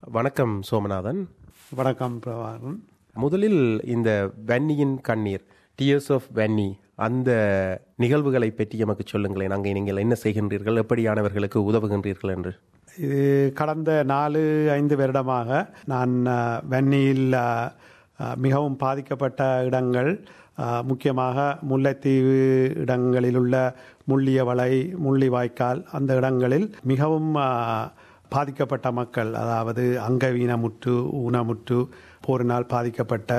வணக்கம் சோமநாதன் வணக்கம் பிரபாகரன் முதலில் இந்த வன்னியின் கண்ணீர் டியர்ஸ் ஆஃப் வன்னி அந்த நிகழ்வுகளை பற்றி எமக்கு சொல்லுங்களேன் அங்கே நீங்கள் என்ன செய்கின்றீர்கள் எப்படியானவர்களுக்கு உதவுகின்றீர்கள் என்று இது கடந்த நாலு ஐந்து வருடமாக நான் அஹ், வன்னியில் அஹ், அஹ், மிகவும் பாதிக்கப்பட்ட இடங்கள் அஹ், முக்கியமாக முல்லைத்தீவு இடங்களில் உள்ள முள்ளியவளை முள்ளிவாய்க்கால் அந்த இடங்களில் மிகவும் அஹ், பாதிக்கப்பட்ட மக்கள் அதாவது அங்கவீனமுற்று ஊனமுற்று போரினால் பாதிக்கப்பட்ட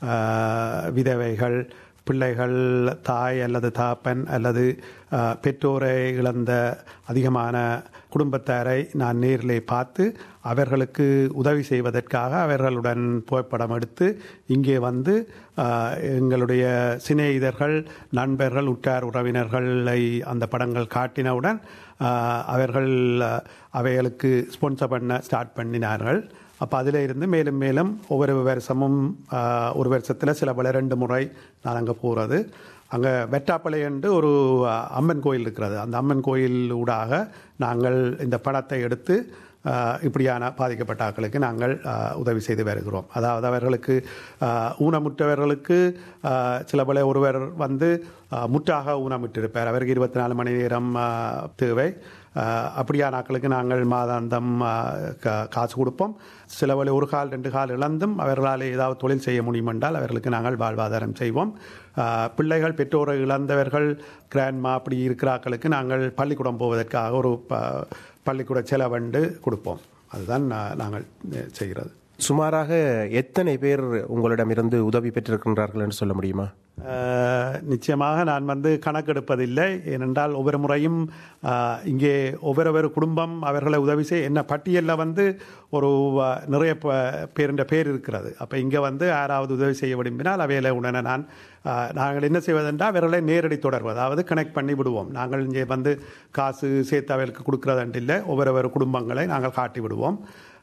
அஹ், விதவைகள் பிள்ளைகள் தாய் அல்லது தாப்பன் அல்லது அஹ், பெற்றோரை இழந்த அதிகமான குடும்பத்தாரை நான் நேரிலே பார்த்து அவர்களுக்கு உதவி செய்வதற்காக அவர்களுடன் புகைப்படம் எடுத்து இங்கே வந்து அஹ், எங்களுடைய சிநேகிதர்கள் நண்பர்கள் உற்றார் உறவினர்களை அந்த படங்கள் காட்டினவுடன் அஹ், அவர்கள் அஹ், அவைகளுக்கு ஸ்பான்சர் பண்ண ஸ்டார்ட் பண்ணினார்கள் அப்போ அதில் இருந்து மேலும் மேலும் ஒவ்வொரு வருஷமும் ஆஹ், ஒரு வருஷத்தில் சில பல ரெண்டு முறை நான் அங்கே போகிறது அங்கே வெட்டாப்பளை என்று ஒரு ஆஹ், அம்மன் கோயில் இருக்கிறது அந்த அம்மன் கோயில் ஊடாக நாங்கள் இந்த பணத்தை எடுத்து ஆஹ், இப்படியான பாதிக்கப்பட்ட ஆட்களுக்கு நாங்கள் ஆஹ், உதவி செய்து வருகிறோம் அதாவது அவர்களுக்கு ஆஹ், ஊனமுற்றவர்களுக்கு ஆஹ், சில பல ஒருவர் வந்து ஆஹ், முற்றாக ஊனமிட்டிருப்பார் அவருக்கு இருபத்தி நாலு மணி நேரம் ஆஹ், தேவை ஆஹ், அப்படியான ஆட்களுக்கு நாங்கள் மாதாந்தம் ஆஹ், கா- காசு கொடுப்போம் சில வேளை ஒரு கால் ரெண்டு கால் இழந்தும் அவர்களால் ஏதாவது தொழில் செய்ய முடியும் என்றால் அவர்களுக்கு நாங்கள் வாழ்வாதாரம் செய்வோம் ஆஹ், பிள்ளைகள் பெற்றோரை இழந்தவர்கள் கிராண்ட்மா அப்படி இருக்கிற ஆட்களுக்கு நாங்கள் பள்ளிக்கூடம் போவதற்காக ஒரு ப- பள்ளிக்கூட செலவண்டு கொடுப்போம் அதுதான் நா- நாங்கள் செய்கிறது சுமாராக எத்தனை பேர் உங்களிடமிருந்து உதவி பெற்றிருக்கின்றார்கள் என்று சொல்ல முடியுமா அஹ், நிச்சயமாக நான் வந்து கணக்கெடுப்பதில்லை ஏனென்றால் ஒவ்வொரு முறையும் அஹ், இங்கே ஒவ்வொரு குடும்பம் அவர்களை உதவி செய்ய என்ன பட்டியலில் வந்து ஒரு அஹ், நிறைய ப- பேருன்ற பேர் இருக்கிறது அப்போ இங்கே வந்து யாராவது உதவி செய்ய விரும்பினால் அவையில் உடனே நான் அஹ், நாங்கள் என்ன செய்வதென்றால் அவர்களை நேரடி தொடர்பு அதாவது கனெக்ட் பண்ணி விடுவோம் நாங்கள் இங்கே வந்து காசு சேர்த்து அவர்களுக்கு கொடுக்குறதுன்ட்டு இல்லை ஒவ்வொரு குடும்பங்களை நாங்கள் காட்டி விடுவோம்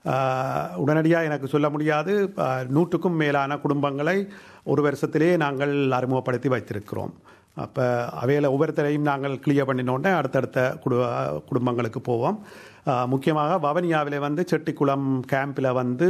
உடனடியாக எனக்கு சொல்ல முடியாது அஹ், நூற்றுக்கும் மேலான குடும்பங்களை ஒரு வருஷத்திலேயே நாங்கள் அறிமுகப்படுத்தி வைத்திருக்கிறோம் அப்போ அவையில் ஒவ்வொருத்தரையும் நாங்கள் கிளியர் பண்ணினோடனே அடுத்தடுத்த குடு குடும்பங்களுக்கு போவோம் அஹ், முக்கியமாக வவனியாவிலே வந்து செட்டிக்குளம் கேம்பில் வந்து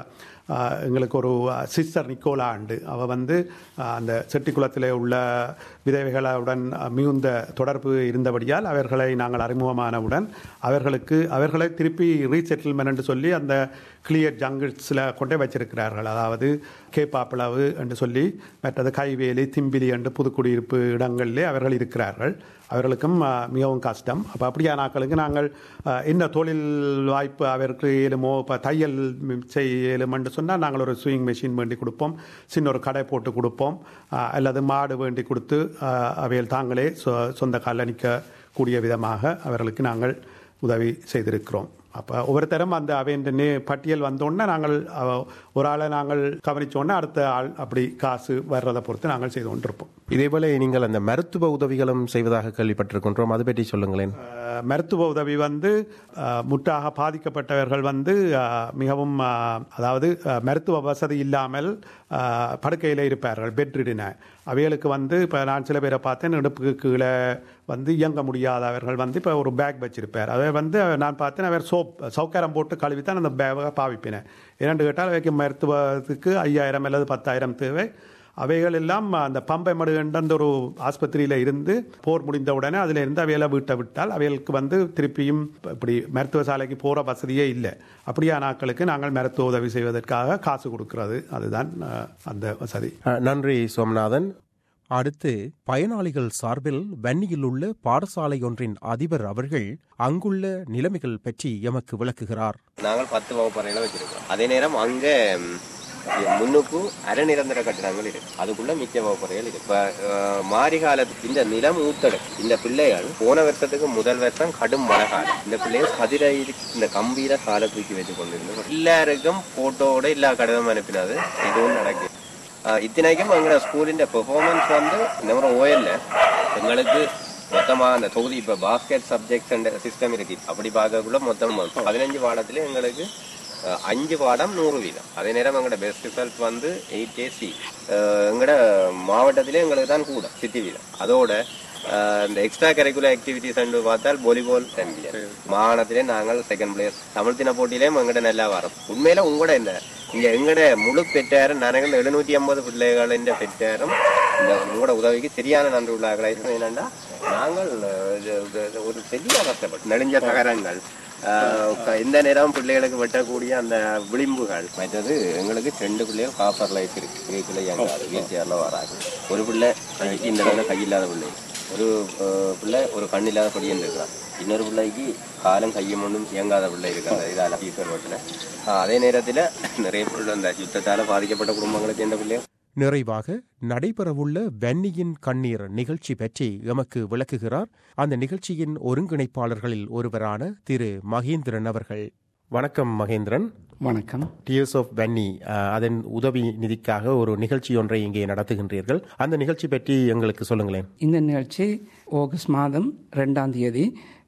அஹ், எங்களுக்கு ஒரு சிஸ்டர் நிக்கோலா ஆண்டு அவள் வந்து அஹ், அந்த செட்டிக்குளத்தில் உள்ள விதவைகளுடன் மிகுந்த தொடர்பு இருந்தபடியால் அவர்களை நாங்கள் அறிமுகமானவுடன் அவர்களுக்கு அவர்களை திருப்பி ரீசெட்டில்மெண்ட் என்று சொல்லி அந்த கிளியர் ஜங்கிள்ஸில் கொண்டே வச்சிருக்கிறார்கள் அதாவது கேப்பாப்பிளவு என்று சொல்லி மற்றது கைவேலி திம்பிலி என்று புதுக்குடியிருப்பு இடங்களிலே அவர்கள் இருக்கிறார்கள் அவர்களுக்கும் அஹ், மிகவும் கஷ்டம் அப்போ அப்படியான ஆட்களுக்கு நாங்கள் அஹ், என்ன தொழில் வாய்ப்பு அவருக்கு இயலுமோ இப்போ தையல் செய்ய இயலும் என்று சொன்னால் நாங்கள் ஒரு ஸ்விங் மெஷின் வேண்டி கொடுப்போம் சின்ன ஒரு கடை போட்டு கொடுப்போம் அஹ், அல்லது மாடு வேண்டி கொடுத்து அஹ், அவைகள் தாங்களே சொ- சொந்த காலில் நிற்கக்கூடிய விதமாக அவர்களுக்கு நாங்கள் உதவி செய்திருக்கிறோம் அப்போ ஒவ்வொருத்தரும் அந்த அவையின் நே பட்டியல் வந்தோடனே நாங்கள் அவ- ஒரு ஆளை நாங்கள் கவனிச்சோடனே அடுத்த ஆள் அப்படி காசு வர்றதை பொறுத்து நாங்கள் செய்து கொண்டிருப்போம் இதேபோல நீங்கள் அந்த மருத்துவ உதவிகளும் செய்வதாக கேள்விப்பட்டிருக்கின்றோம் அது பற்றி சொல்லுங்களேன் அஹ், மருத்துவ உதவி வந்து அஹ், முற்றாக பாதிக்கப்பட்டவர்கள் வந்து அஹ், மிகவும் அஹ், அதாவது அஹ், மருத்துவ வசதி இல்லாமல் அஹ், படுக்கையில் இருப்பார்கள் பெட்ரிடின அவைகளுக்கு வந்து இப்போ நான் சில பேரை பார்த்தேன் இடுப்புக்கு கீழே வந்து இயங்க முடியாதவர்கள் வந்து இப்போ ஒரு பேக் வச்சிருப்பார் அதை வந்து நான் பார்த்தேன் அவர் சோப் சவுக்காரம் போட்டு கழுவி தான் அந்த பேக்கை பாவிப்பினேன் ஏன்னு கேட்டால் அவைக்கு மருத்துவத்துக்கு ஐயாயிரம் அல்லது பத்தாயிரம் தேவை அவைகள் எல்லாம் அந்த பம்பை மடு என்ற அந்த ஒரு ஆஸ்பத்திரியில் இருந்து போர் முடிந்த உடனே அதில் இருந்து அவைகளை வீட்டை விட்டால் அவைகளுக்கு வந்து திருப்பியும் இப்படி மருத்துவ சாலைக்கு போகிற வசதியே இல்லை அப்படியான ஆட்களுக்கு நாங்கள் மருத்துவ உதவி செய்வதற்காக காசு கொடுக்கிறது அதுதான் அஹ், அந்த வசதி அஹ், நன்றி சோமநாதன் அடுத்து பயனாளிகள் சார்பில் வன்னியில் உள்ள பாடசாலை ஒன்றின் அதிபர் அவர்கள் அங்குள்ள நிலைமைகள் பற்றி எமக்கு விளக்குகிறார் நாங்கள் பத்து வகுப்பறையில வச்சிருக்கோம் அதே நேரம் அங்க ம், முன்னுக்கும் அரை நிரந்தர கட்டிடங்கள் இருக்கு அதுக்குள்ள மிச்ச வகுப்பறைகள் இருக்கு இப்ப அஹ், மாரி காலத்து இந்த நிலம் ஊத்தடு இந்த பிள்ளைகள் போன வருஷத்துக்கு முதல் வருஷம் கடும் மழை காலம் இந்த பிள்ளைகள் கதிரை இந்த கம்பீர காலை தூக்கி வச்சு கொண்டிருந்தோம் எல்லாருக்கும் போட்டோவோட எல்லா கடிதம் அனுப்பினது இதுவும் நடக்குது ஆஹ் இத்தனைக்கும் எங்களோட ஸ்கூலின் பெர்ஃபார்மன்ஸ் வந்து இந்த மாதிரி ஓயல்ல எங்களுக்கு மொத்தமா அந்த தொகுதி இப்ப பாஸ்கெட் சப்ஜெக்ட் சிஸ்டம் இருக்கு அப்படி பார்க்கக்குள்ள மொத்தம் பதினஞ்சு பாடத்துல எங்களுக்கு அஹ், அஞ்சு பாடம் நூறு வீதம் அதே நேரம் எங்களோட பெஸ்ட் ரிசல்ட் வந்து எயிட் ஏசி எங்களோட மாவட்டத்திலே எங்களுக்கு தான் கூட சித்தி வீதம் அதோட ஆஹ் இந்த எக்ஸ்ட்ரா கரிக்குலர் ஆக்டிவிட்டிஸ் என்று பார்த்தால் வாலிபால் சாம்பியன் மாகாணத்திலே நாங்கள் செகண்ட் பிளேயர் தமிழ் தின போட்டியிலேயும் எங்கட நல்லா வரோம் உண்மையில உங்களோட இந்த இங்க எங்கட முழு பெற்றாரும் நாங்கள் எழுநூத்தி ஐம்பது பிள்ளைகளின் பெற்றாரும் இந்த உங்களோட உதவிக்கு சரியான நன்றி உள்ளார்களா என்னன்னா நாங்கள் அஹ், இது- இது- ஒரு பெரிய கஷ்டப்பட்டு நெடுஞ்ச தகரங்கள் ஆஹ், க- எந்த நேரம் பிள்ளைகளுக்கு வெட்டக்கூடிய அந்த விளிம்புகள் மற்றது எங்களுக்கு ரெண்டு பிள்ளைகள் காப்பர் லைஃப் இருக்கு வீட்டில் இயங்காது வீல் சேர்ல வராது ஒரு பிள்ளை அஹ், இந்த அளவுல கையில்லாத பிள்ளை ஒரு அஹ், பிள்ளை ஒரு கண் இல்லாத படியன் இருக்கிறான் இன்னொரு பிள்ளைக்கு காலம் கையும் ஒன்றும் இயங்காத பிள்ளை இருக்கு அந்த இதால டீச்சர் வீட்டில் அதே நேரத்தில் நிறைய பிள்ளை அந்த யுத்தத்தால பாதிக்கப்பட்ட குடும்பங்களுக்கு எந்த பிள்ளையும் நிறைவாக நடைபெறவுள்ள வன்னியின் கண்ணீர் நிகழ்ச்சி பற்றி எமக்கு விளக்குகிறார் அந்த நிகழ்ச்சியின் ஒருங்கிணைப்பாளர்களில் ஒருவரான திரு மகேந்திரன் அவர்கள் வணக்கம் மகேந்திரன் வணக்கம் டிஎஸ் ஆஃப் வன்னி அஹ், அதன் உதவி நிதிக்காக ஒரு நிகழ்ச்சி ஒன்றை இங்கே நடத்துகின்றீர்கள் அந்த நிகழ்ச்சி பற்றி எங்களுக்கு சொல்லுங்களேன் இந்த நிகழ்ச்சி ஆகஸ்ட் மாதம் ரெண்டாம் தேதி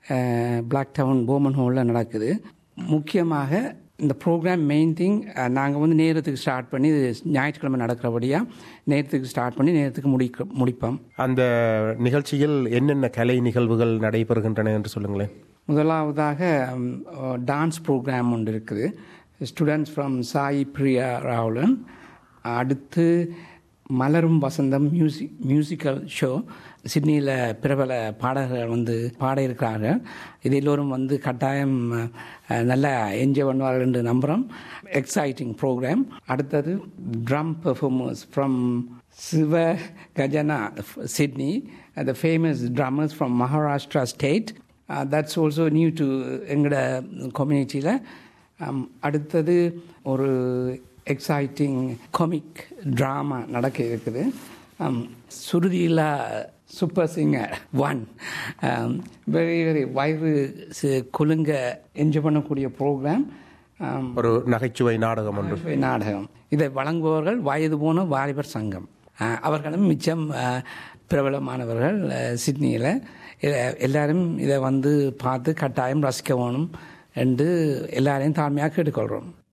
பிளாக் டவுன் போமன் ஹாலில் நடக்குது முக்கியமாக இந்த ப்ரோக்ராம் மெயின் திங் நாங்கள் வந்து நேரத்துக்கு ஸ்டார்ட் பண்ணி இது ஞாயிற்றுக்கிழமை நடக்கிறபடியாக நேரத்துக்கு ஸ்டார்ட் பண்ணி நேரத்துக்கு முடிக்க முடிப்போம் அந்த நிகழ்ச்சியில் என்னென்ன கலை நிகழ்வுகள் நடைபெறுகின்றன என்று சொல்லுங்களேன் முதலாவதாக டான்ஸ் ப்ரோக்ராம் ஒன்று இருக்குது ஸ்டூடெண்ட்ஸ் ஃப்ரம் சாய் பிரியா ராவுலன் அடுத்து மலரும் வசந்தம் மியூசிக் மியூசிக்கல் ஷோ சிட்னியில் பிரபல பாடகர்கள் வந்து பாட இருக்கிறார்கள் இது எல்லோரும் வந்து கட்டாயம் அஹ், நல்லா என்ஜாய் பண்ணுவார்கள் என்று நம்புகிறோம் எக்ஸைட்டிங் ப்ரோக்ராம் அடுத்தது drum performers from Shiva Gajana Sydney the famous drummers from Maharashtra state that's also new to எங்களோட கம்யூனிட்டியில் அடுத்தது ஒரு எக்ஸைட்டிங் காமிக் ட்ராமா நடக்க இருக்குது um, சுருதியில்லா super singer one very very வயிறு சி- குலுங்க என்ஜாய் பண்ணக்கூடிய ப்ரோக்ராம் ஒரு நகைச்சுவை நாடகம் ஒன்று நகைச்சுவை நாடகம் இதை வழங்குபவர்கள் வயது போன வாலிபர் சங்கம் அஹ், அவர்களும் மிச்சம் அஹ், பிரபலமானவர்கள் அஹ், சிட்னியில் இத- எல்லாரும் இதை வந்து பார்த்து கட்டாயம் ரசிக்க வேணும் என்று எல்லாரையும் தாழ்மையாக கேட்டுக்கொள்கிறோம்